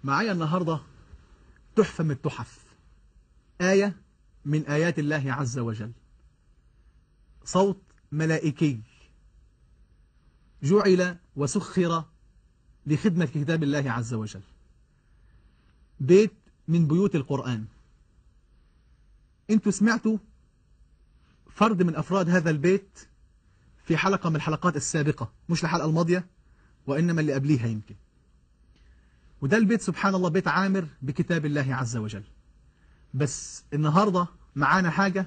معايا النهاردة تحفة من التحف آية من آيات الله عز وجل صوت ملائكي جعل وسخر لخدمة كتاب الله عز وجل بيت من بيوت القرآن انتوا سمعتوا فرد من أفراد هذا البيت في حلقة من الحلقات السابقة مش الحلقة الماضية وإنما اللي قبليها يمكن وده البيت سبحان الله بيت عامر بكتاب الله عز وجل بس النهاردة معانا حاجة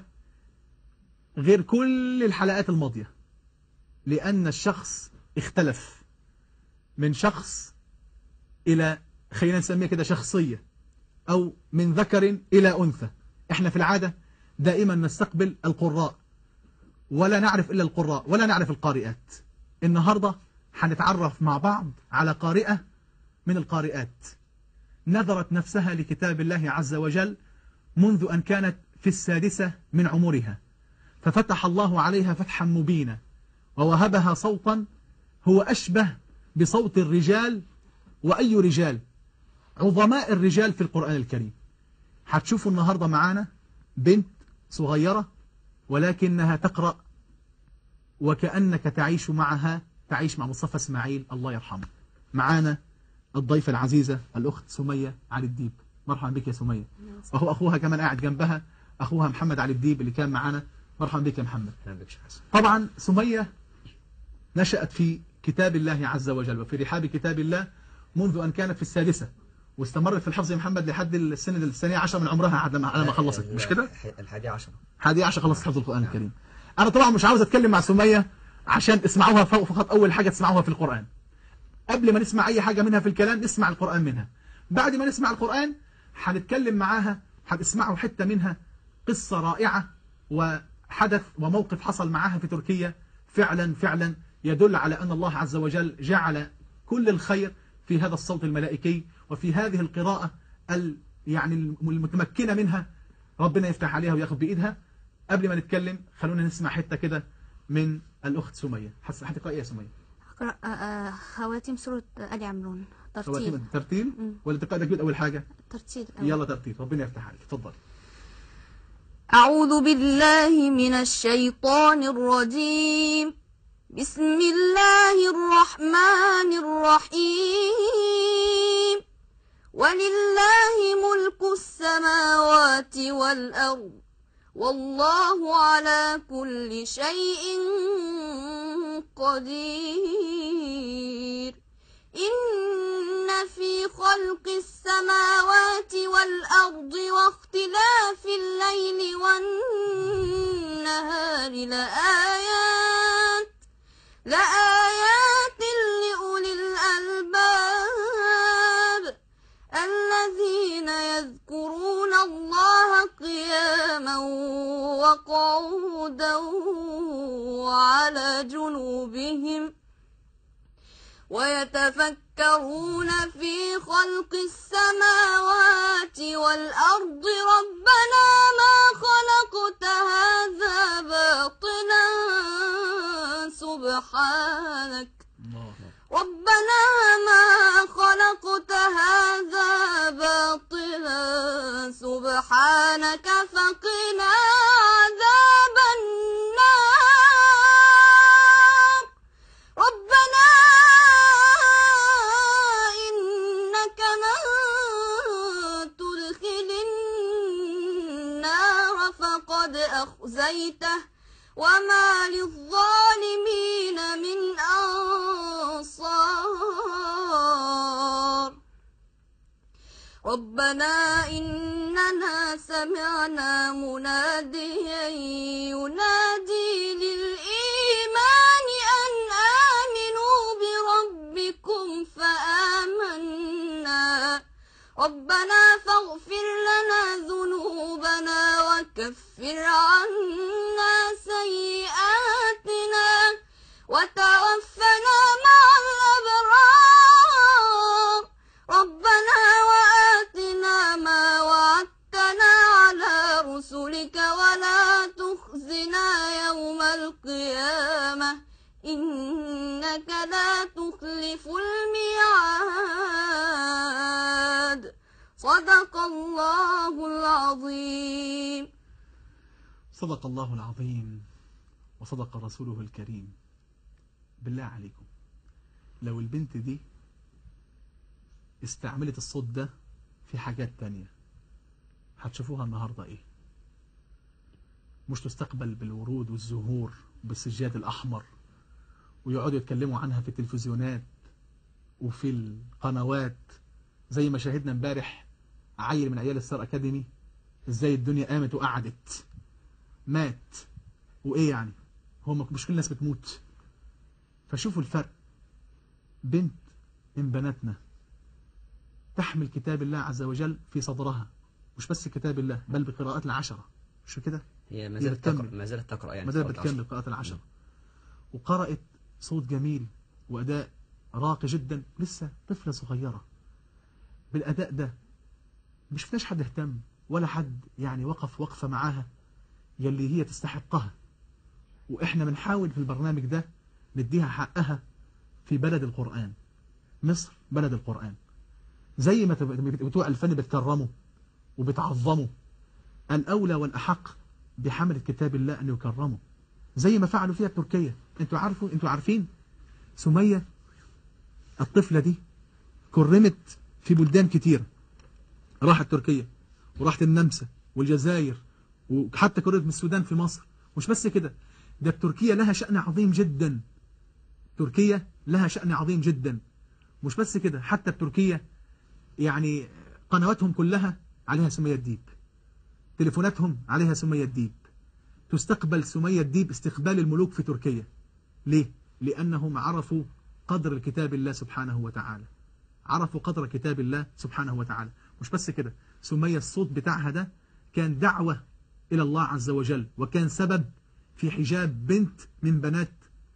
غير كل الحلقات الماضية لأن الشخص اختلف من شخص إلى خلينا نسميها كده شخصية أو من ذكر إلى أنثى احنا في العادة دائما نستقبل القراء ولا نعرف إلا القراء ولا نعرف القارئات النهاردة هنتعرف مع بعض على قارئة من القارئات نذرت نفسها لكتاب الله عز وجل منذ أن كانت في السادسة من عمرها ففتح الله عليها فتحا مبينا ووهبها صوتا هو أشبه بصوت الرجال وأي رجال عظماء الرجال في القرآن الكريم هتشوفوا النهاردة معانا بنت صغيرة ولكنها تقرأ وكأنك تعيش معها تعيش مع مصطفى اسماعيل الله يرحمه معانا الضيفة العزيزة الأخت سمية علي الديب مرحبا بك يا سمية وهو أخوها كمان قاعد جنبها أخوها محمد علي الديب اللي كان معانا مرحبا بك يا محمد طبعا سمية نشأت في كتاب الله عز وجل وفي رحاب كتاب الله منذ أن كانت في السادسة واستمرت في الحفظ يا محمد لحد السنة الثانية عشر من عمرها على ما على ما خلصت مش كده؟ الحادي عشر حادي عشر خلصت حفظ القرآن الكريم أنا طبعا مش عاوز أتكلم مع سمية عشان تسمعوها فوق فقط أول حاجة تسمعوها في القرآن قبل ما نسمع أي حاجة منها في الكلام نسمع القرآن منها بعد ما نسمع القرآن هنتكلم معاها هتسمعوا حتة منها قصة رائعة وحدث وموقف حصل معاها في تركيا فعلا فعلا يدل على أن الله عز وجل جعل كل الخير في هذا الصوت الملائكي وفي هذه القراءة ال يعني المتمكنة منها ربنا يفتح عليها وياخذ بإيدها قبل ما نتكلم خلونا نسمع حتة كده من الأخت سمية هتقرأ إيه يا سمية؟ أقرأ آه، آه، خواتيم سورة آل عمران ترتيل خواتيم ترتيل مم. ولا تقرأ تجويد أول حاجة؟ ترتيل الأول. يلا ترتيل ربنا يفتح عليك اتفضل أعوذ بالله من الشيطان الرجيم بسم الله الرحمن الرحيم ولله ملك السماوات والأرض والله على كل شيء قدير إن في خلق السماوات والأرض واختلاف الليل والنهار لآيات لآيات لأولي الألباب الذين يذكرون الله قياما وقعودا وعلى جنوبهم ويتفكرون في خلق السماوات والأرض ربنا ما خلقت هذا باطلا سبحانك ربنا ما خلقت هذا باطلا سبحانك فقنا عذاب النار ربنا إنك من تدخل النار فقد أخزيته وما للظالمين من أنصار ربنا إننا سمعنا مناديا ينادي للإيمان أن آمنوا بربكم فآمنا ربنا فاغفر لنا ذنوبنا وكفر عنا سيئاتنا وتوفنا مع الأبرار ربنا وآتنا ما وعدتنا على رسلك ولا تخزنا يوم القيامة إنك لا تخلف الميعاد صدق الله العظيم صدق الله العظيم وصدق رسوله الكريم بالله عليكم لو البنت دي استعملت الصوت ده في حاجات تانية هتشوفوها النهاردة ايه مش تستقبل بالورود والزهور بالسجاد الأحمر ويقعدوا يتكلموا عنها في التلفزيونات وفي القنوات زي ما شاهدنا امبارح عيل من عيال الستار أكاديمي ازاي الدنيا قامت وقعدت مات وايه يعني هو مش كل الناس بتموت فشوفوا الفرق بنت من بناتنا تحمل كتاب الله عز وجل في صدرها مش بس كتاب الله بل بقراءات العشرة مش كده هي ما هي زالت تقرأ بتكمل. ما زالت تقرأ يعني ما زالت صوت بتكمل عشر. قراءات العشرة وقرأت صوت جميل وأداء راقي جدا لسه طفلة صغيرة بالأداء ده مش شفناش حد اهتم ولا حد يعني وقف وقفة معاها يلي هي تستحقها وإحنا بنحاول في البرنامج ده نديها حقها في بلد القرآن مصر بلد القرآن زي ما تب- بتوع الفن بتكرموا وبتعظموا الأولى والأحق بحمل كتاب الله أن يكرموا زي ما فعلوا فيها تركيا انتوا عارفوا انتوا عارفين سمية الطفلة دي كرمت في بلدان كتيرة راحت تركيا وراحت النمسا والجزائر وحتى كرمت من السودان في مصر مش بس كده ده تركيا لها شأن عظيم جدا تركيا لها شأن عظيم جدا مش بس كده حتى تركيا يعني قنواتهم كلها عليها سمية الديب تليفوناتهم عليها سمية الديب تستقبل سمية الديب استقبال الملوك في تركيا ليه؟ لأنهم عرفوا قدر الكتاب الله سبحانه وتعالى عرفوا قدر كتاب الله سبحانه وتعالى مش بس كده سمية الصوت بتاعها ده كان دعوة إلى الله عز وجل وكان سبب في حجاب بنت من بنات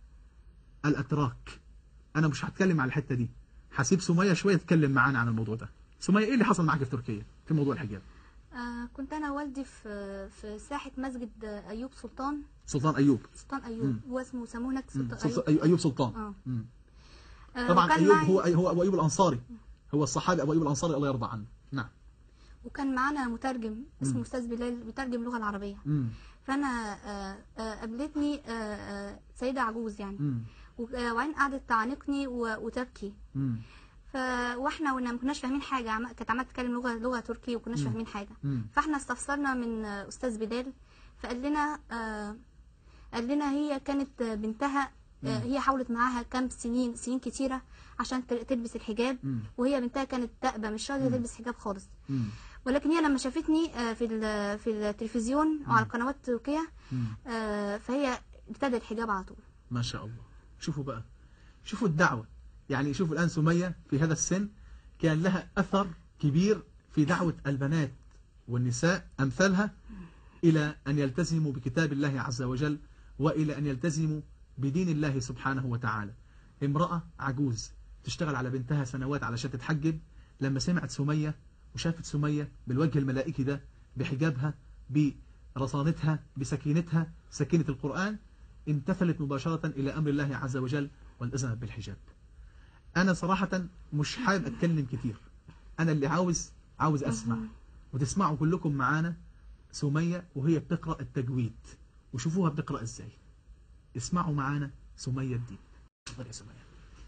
الأتراك أنا مش هتكلم على الحتة دي هسيب سمية شوية تتكلم معانا عن الموضوع ده سمية إيه اللي حصل معاك في تركيا في موضوع الحجاب آه كنت انا والدي في في ساحه مسجد ايوب سلطان سلطان أيوب سلطان ايوب مم. هو اسمه يسموه هناك مم. سلطان سلطان- ايوب أيوب أيوب سلطان اه مم. آه، طبعا وكان أيوب معي- هو هو أبو أيوب الأنصاري هو الصحابي أبو أيوب الأنصاري الله يرضى عنه نعم وكان معانا مترجم اسمه استاذ بلال بيترجم اللغه العربيه مم. فانا آه، آه، قابلتني آه، آه، سيده عجوز يعني مم. و- آه، وبعدين قعدت تعانقني و- وتبكي مم. ف واحنا وانا ما كناش فاهمين حاجه عم- كانت عماله تتكلم لغه لغه تركي وما كناش مم. فاهمين حاجه مم. فاحنا استفسرنا من آه، استاذ بلال فقال لنا آه، قال لنا هي كانت آه، بنتها آه، هي حاولت معاها كام سنين سنين كتيره عشان ت- تلبس الحجاب مم. وهي بنتها كانت تأبى مش راضيه تلبس حجاب خالص مم. ولكن هي لما شافتني آه، في ال- في التلفزيون وعلى القنوات التركيه مم. آه، فهي ابتدت الحجاب على طول ما شاء الله شوفوا بقى شوفوا الدعوة يعني شوفوا الآن سمية في هذا السن كان لها أثر كبير في دعوة البنات والنساء أمثالها إلى أن يلتزموا بكتاب الله عز وجل وإلى أن يلتزموا بدين الله سبحانه وتعالى امرأة عجوز تشتغل على بنتها سنوات علشان تتحجب لما سمعت سمية وشافت سمية بالوجه الملائكي ده بحجابها برصانتها بسكينتها سكينة القرآن امتثلت مباشرة إلى أمر الله عز وجل والتزمت بالحجاب أنا صراحة مش حابب أتكلم كتير أنا اللي عاوز عاوز أسمع وتسمعوا كلكم معانا سمية وهي بتقرأ التجويد وشوفوها بتقرأ إزاي اسمعوا معانا سمية الدين تفضل يا سمية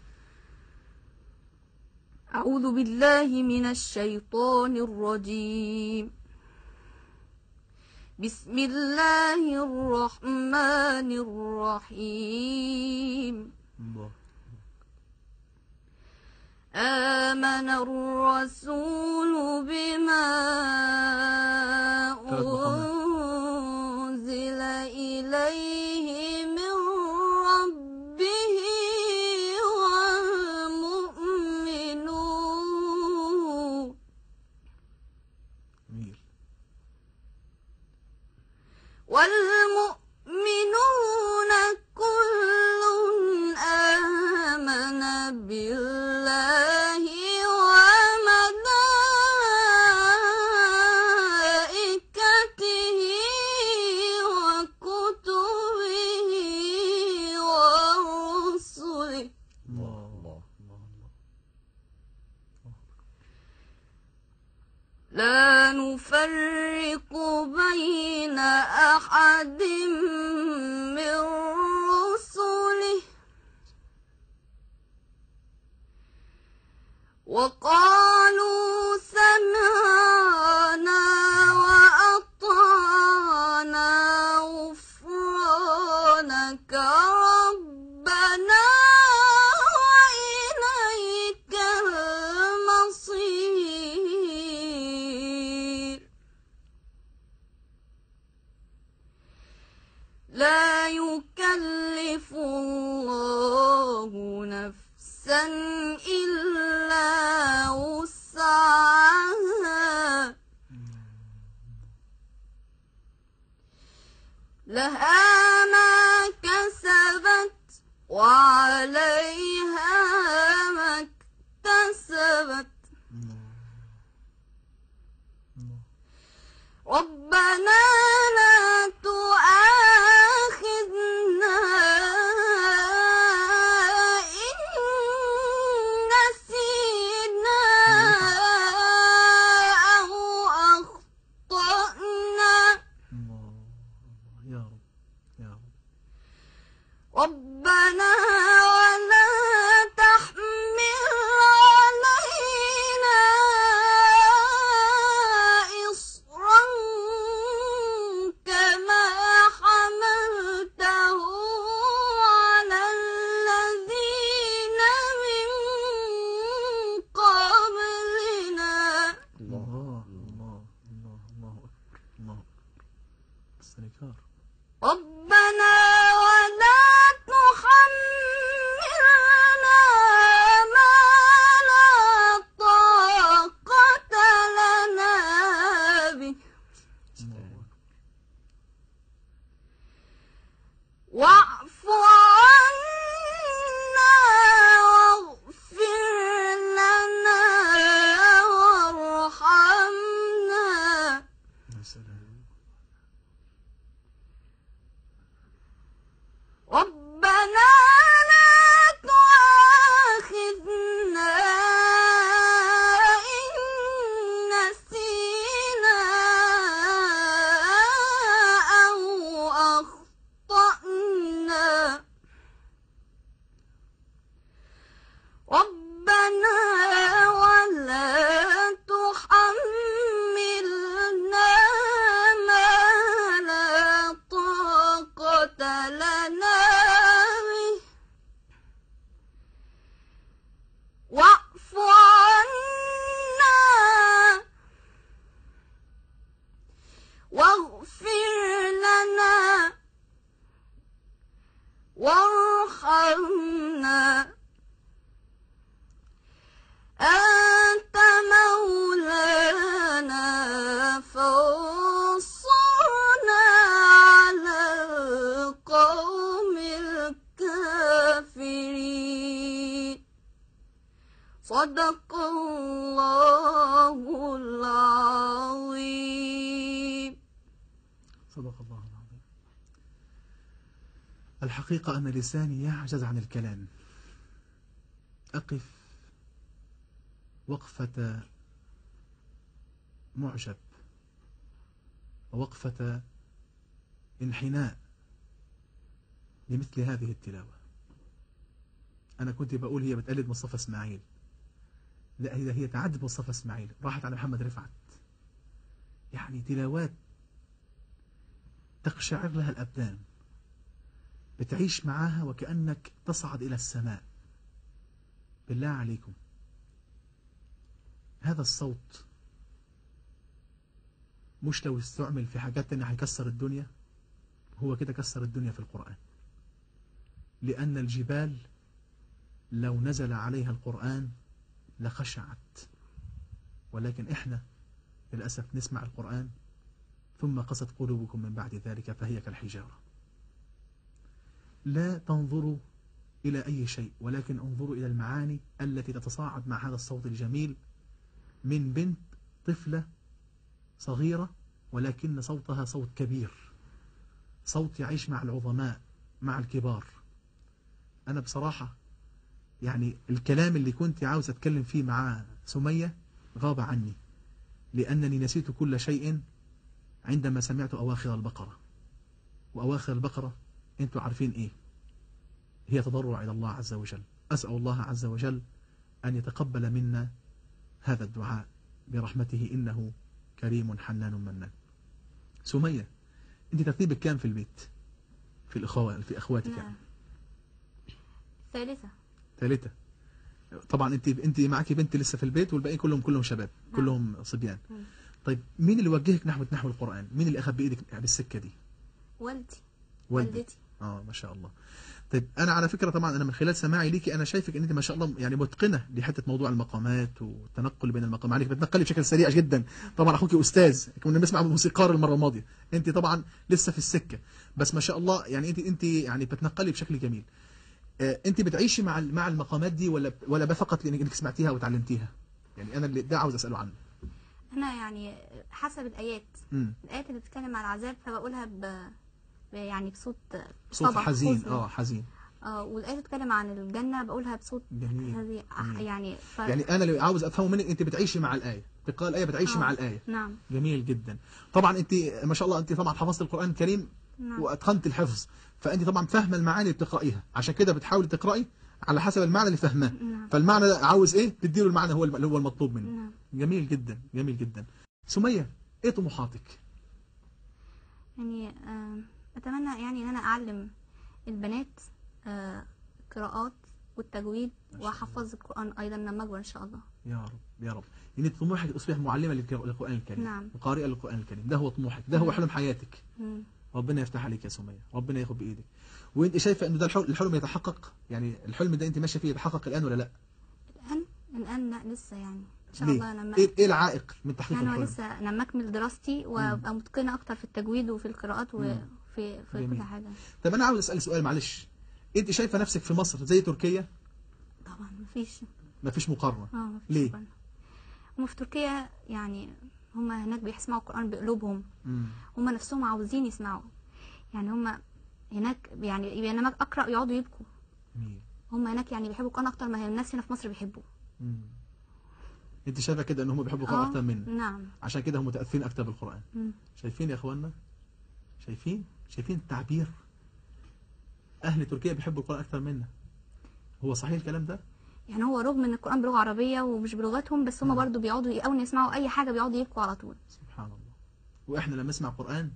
أعوذ بالله من الشيطان الرجيم بسم الله الرحمن الرحيم الله آمن الرسول بما ثلاث مقامات. أنزل إليه من ربه والمؤمنون جميل والمؤمنون كل آمن بالله وملائكته وكتبه ورسله الله الله الله الله نفرق بين أحد من رسله وقالوا سمعنا وأطعنا غفرانك ربنا وإليك المصير لا يكلف الله نفسا إلا وسعها لها ما كسبت وعليها ما اكتسبت ربنا لا تؤاخذنا إن نسينا أو أخطأنا الله يا رب يا رب ربنا ولا تحمل علينا إصرا كما حملته على الذين من قبلنا الله الله الله الله أكبر الله أكبر استنكار ربنا ولا تحملنا ما لا طاقة لنا به الله أكبر واعف عنا واغفر لنا وارحمنا يا سلام ربنا لا تؤاخذنا إن نسينا أو أخطأنا ربنا ولا تحملنا ما لا طاقة لنا به واعف عنا واغفر لنا وارحمنا أنت مولانا فانصرنا على القوم الكافرين صدق الله العظيم صدق الله العظيم الحقيقة أن لساني يعجز عن الكلام أقف وقفة معجب ووقفة انحناء لمثل هذه التلاوة أنا كنت بقول هي بتقلد مصطفى إسماعيل لا هي هي تعدد مصطفى إسماعيل راحت على محمد رفعت يعني تلاوات تقشعر لها الأبدان بتعيش معاها وكأنك تصعد إلى السماء بالله عليكم هذا الصوت مش لو استعمل في حاجات تانية هيكسر الدنيا هو كده كسر الدنيا في القرآن لأن الجبال لو نزل عليها القرآن لخشعت ولكن إحنا للأسف نسمع القرآن ثم قست قلوبكم من بعد ذلك فهي كالحجارة لا تنظروا إلى أي شيء ولكن انظروا إلى المعاني التي تتصاعد مع هذا الصوت الجميل من بنت طفلة صغيرة ولكن صوتها صوت كبير صوت يعيش مع العظماء مع الكبار أنا بصراحة يعني الكلام اللي كنت عاوز أتكلم فيه مع سمية غاب عني لأنني نسيت كل شيء عندما سمعت أواخر البقرة وأواخر البقرة أنتوا عارفين إيه هي تضرع إلى الله عز وجل أسأل الله عز وجل أن يتقبل منا هذا الدعاء برحمته إنه كريم حنان منان سمية أنت ترتيبك كام في البيت في الأخوة في أخواتك يعني نعم ثالثة ثالثة طبعا انت انت معك بنت لسه في البيت والباقيين كلهم كلهم شباب نعم. كلهم صبيان مم. طيب مين اللي وجهك نحو نحو القرآن مين اللي أخذ بإيدك بالسكة دي والدي والدك. والدتي اه ما شاء الله طيب انا على فكره طبعا انا من خلال سماعي ليكي انا شايفك ان انت ما شاء الله يعني متقنه لحته موضوع المقامات والتنقل بين المقامات عليك بتنقلي بشكل سريع جدا طبعا اخوك استاذ كنا بنسمع موسيقار المره الماضيه انت طبعا لسه في السكه بس ما شاء الله يعني انت انت يعني بتنقلي بشكل جميل آه انت بتعيشي مع ال- مع المقامات دي ولا ولا بقى فقط لانك إنك سمعتيها وتعلمتيها يعني انا اللي ده عاوز اساله عنه أنا يعني حسب الآيات امم الآيات اللي بتتكلم عن العذاب فبقولها ب... ب- يعني بصوت صوت طبع، حزين حزن. اه حزين اه والآيات اللي بتتكلم عن الجنة بقولها بصوت جميل هذه جميل. يعني ف... يعني انا اللي عاوز افهمه منك انت بتعيشي مع الايه تقرا الايه بتعيشي آه. مع الايه نعم جميل جدا طبعا انت ما شاء الله انت طبعا حفظت القرآن الكريم نعم واتقنت الحفظ فانت طبعا فاهمه المعاني اللي بتقرايها عشان كده بتحاولي تقراي على حسب المعنى اللي فاهماه نعم فالمعنى ده عاوز ايه تديله المعنى هو الم- اللي هو المطلوب منه نعم جميل جدا جميل جدا سميه ايه طموحاتك يعني آه، أتمنى يعني إن أنا أعلم البنات آه، قراءات والتجويد ما شاء الله. وأحفظ القرآن أيضا لما أكبر إن شاء الله يا رب يا رب يعني انت طموحك تصبح معلمه للك- للقران الكريم نعم. وقارئه للقران الكريم ده هو طموحك ده هو نعم. حلم حياتك مم. ربنا يفتح عليك يا سميه ربنا ياخد بايدك وانت شايفه انه ده الحلم, الحلم يتحقق يعني الحلم ده انت ماشيه فيه يتحقق الان ولا لا الآن الآن لا لسه يعني إن شاء ليه؟ الله لما ايه ايه العائق من تحقيق يعني هو الحلم لسه لما أكمل دراستي وأبقى متقنة أكتر في التجويد وفي القراءات مم. وفي في جميل. كل حاجة طب انا عاوز اسال سؤال معلش انت شايفه نفسك في مصر زي تركيا طبعا مفيش مفيش مقارنه اه مفيش ليه؟ مقارنة. هما في تركيا يعني هما هناك بيسمعوا القرآن بقلوبهم امم هما نفسهم عاوزين يسمعوا يعني هما هناك يعني يعني لما اقرا يقعدوا يبكوا جميل هما هناك يعني بيحبوا القرآن اكتر ما هي الناس هنا في مصر بيحبوا مم. انت شايفه كده ان هم بيحبوا القران آه، اكتر منا نعم عشان كده هم متاثرين اكتر بالقران مم. شايفين يا اخوانا شايفين شايفين التعبير اهل تركيا بيحبوا القران اكتر منا هو صحيح الكلام ده يعني هو رغم ان القرآن بلغة عربية ومش بلغتهم بس هما مم. برضو بيقعدوا اول ما يسمعوا اي حاجة بيقعدوا يبكوا على طول سبحان الله واحنا لما نسمع قران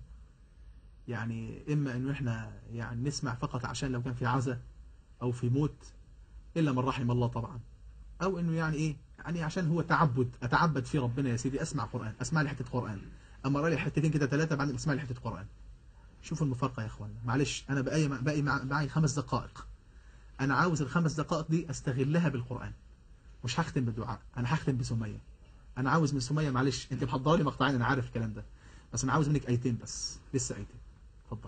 يعني اما انه احنا يعني نسمع فقط عشان لو كان في عزا او في موت الا من رحم الله طبعا او انه يعني ايه يعني عشان هو تعبد اتعبد في ربنا يا سيدي اسمع قران اسمع لي حته قران اما اقرا لي حتتين كده ثلاثه بعدين اسمع لي حته قران شوفوا المفارقه يا اخوانا معلش انا باقي باقي مع- معي خمس دقائق انا عاوز الخمس دقائق دي استغلها بالقران مش هختم بالدعاء انا هختم بسميه انا عاوز من سميه معلش انت محضره لي مقطعين انا عارف الكلام ده بس انا عاوز منك ايتين بس لسه ايتين اتفضلي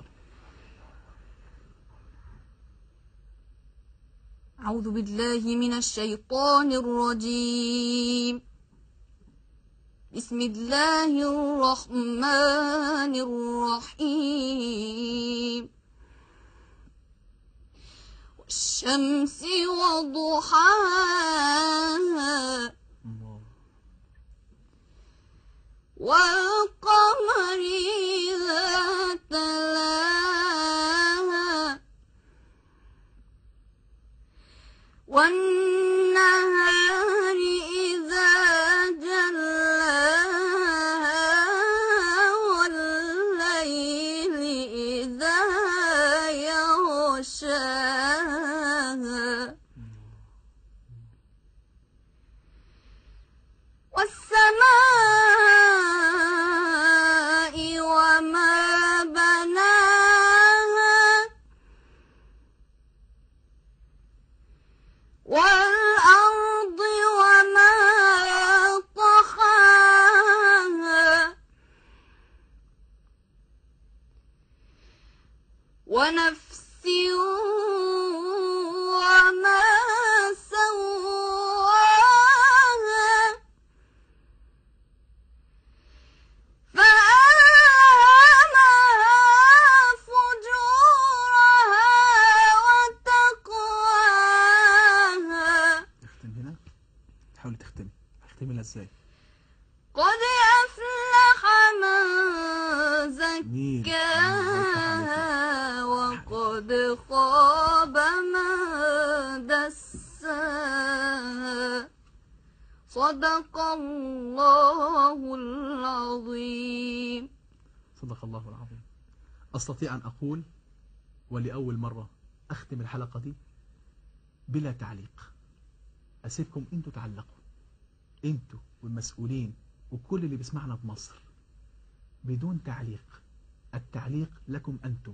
أعوذ بالله من الشيطان الرجيم بسم الله الرحمن الرحيم والشمس وضحاها الله والقمر إذا تلاها والنهار إذا جلاها والليل إذا يغشاها والسماء وما بناها والأرض وما طحاها ونفس وما سواها فألهمها فجورها وتقواها اختم هنا حاولي تختمي اختمي لها ازاي قد أفلح من دكاها وقد خاب ما دساها صدق الله العظيم صدق الله العظيم أستطيع أن أقول ولأول مرة أختم الحلقة دي بلا تعليق أسيبكم أنتوا تعلقوا أنتوا والمسؤولين وكل اللي بيسمعنا بمصر بدون تعليق التعليق لكم أنتم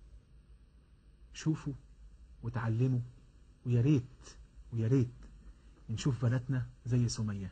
شوفوا وتعلموا ويا ريت ويا ريت نشوف بناتنا زي سمية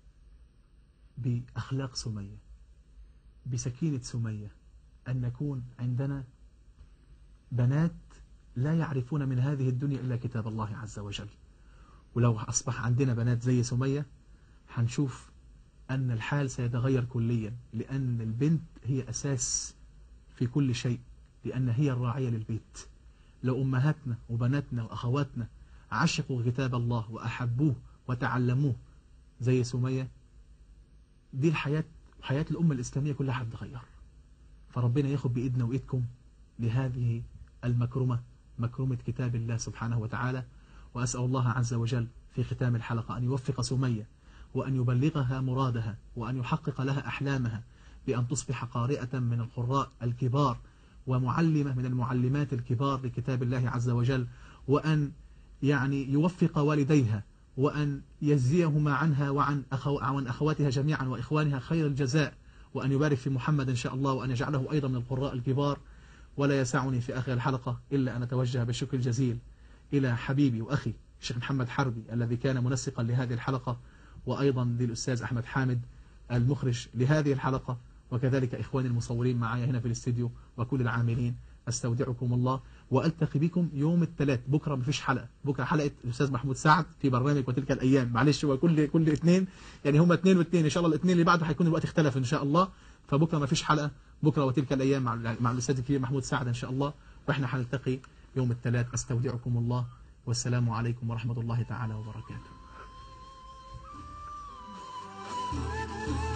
بأخلاق سمية بسكينة سمية أن نكون عندنا بنات لا يعرفون من هذه الدنيا إلا كتاب الله عز وجل ولو أصبح عندنا بنات زي سمية هنشوف أن الحال سيتغير كليا لأن البنت هي أساس في كل شيء لأن هي الراعية للبيت لو أمهاتنا وبناتنا وأخواتنا عشقوا كتاب الله وأحبوه وتعلموه زي سمية دي الحياة حياة الأمة الإسلامية كلها هتتغير فربنا ياخد بإيدنا وإيدكم لهذه المكرمة مكرمة كتاب الله سبحانه وتعالى وأسأل الله عز وجل في ختام الحلقة أن يوفق سمية وأن يبلغها مرادها وأن يحقق لها أحلامها بأن تصبح قارئة من القراء الكبار ومعلمة من المعلمات الكبار لكتاب الله عز وجل وأن يعني يوفق والديها وأن يجزيهما عنها وعن, أخو وعن أخواتها جميعا وإخوانها خير الجزاء وأن يبارك في محمد إن شاء الله وأن يجعله أيضا من القراء الكبار ولا يسعني في آخر الحلقة إلا أن أتوجه بالشكر الجزيل إلى حبيبي وأخي الشيخ محمد حربي الذي كان منسقا لهذه الحلقة وأيضا للأستاذ أحمد حامد المخرج لهذه الحلقة وكذلك إخواني المصورين معي هنا في الاستديو وكل العاملين استودعكم الله والتقي بكم يوم الثلاث بكره مفيش حلقه بكره حلقه الاستاذ محمود سعد في برنامج وتلك الايام معلش هو كل كل اثنين يعني هم اثنين واثنين ان شاء الله الاثنين اللي بعده هيكون الوقت اختلف ان شاء الله فبكره مفيش حلقه بكره وتلك الايام مع مع الاستاذ الكبير محمود سعد ان شاء الله واحنا هنلتقي يوم الثلاث استودعكم الله والسلام عليكم ورحمه الله تعالى وبركاته